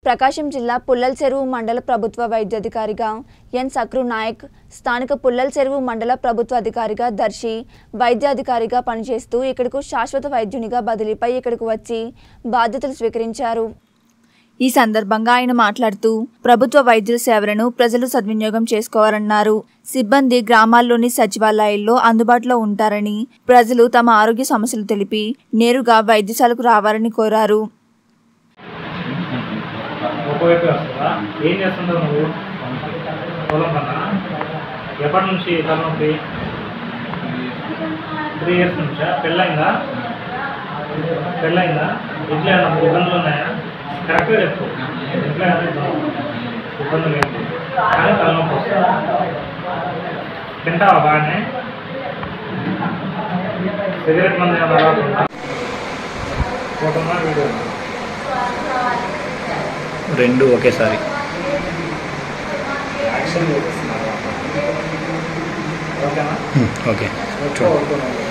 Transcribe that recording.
ప్రకాశం జిల్లా పుల్లల చెరువు మండల ప్రభుత్వ వైద్యాధికారిగా ఎన్ సక్రు నాయక్ స్థానిక పుల్లల చెరువు మండల ప్రభుత్వ అధికారిగా దర్శి వైద్యాధికారిగా పనిచేస్తూ ఇక్కడకు శాశ్వత వైద్యునిగా బదిలీపై ఇక్కడకు వచ్చి బాధ్యతలు స్వీకరించారు ఈ సందర్భంగా ఆయన మాట్లాడుతూ ప్రభుత్వ వైద్యుల సేవలను ప్రజలు సద్వినియోగం చేసుకోవాలన్నారు సిబ్బంది గ్రామాల్లోని సచివాలయాల్లో అందుబాటులో ఉంటారని ప్రజలు తమ ఆరోగ్య సమస్యలు తెలిపి నేరుగా వైద్యశాలకు రావాలని కోరారు ఒకవైపు వస్తుందా ఏం చేస్తుంటావు నువ్వు పొలం పన్నా ఎప్పటి నుంచి తలనొప్పి త్రీ ఇయర్స్ నుంచా పెళ్ళైందా పెళ్ళైందా ఇంట్లో ఏమైనా ఇబ్బందులు ఉన్నాయా కరెక్ట్గా చెప్పు ఇంట్లో ఏమైనా ఇబ్బందులు ఏంటి కానీ తలనొప్పి వస్తుందా తింటావా బాగానే సిగరెట్ మంది ఏమైనా అలవాటు ఫోటోనా వీడియో రెండు ఒకేసారి యాక్షన్ చూపిస్తున్నారు ఓకేనా ఓకే చూడు ఓకే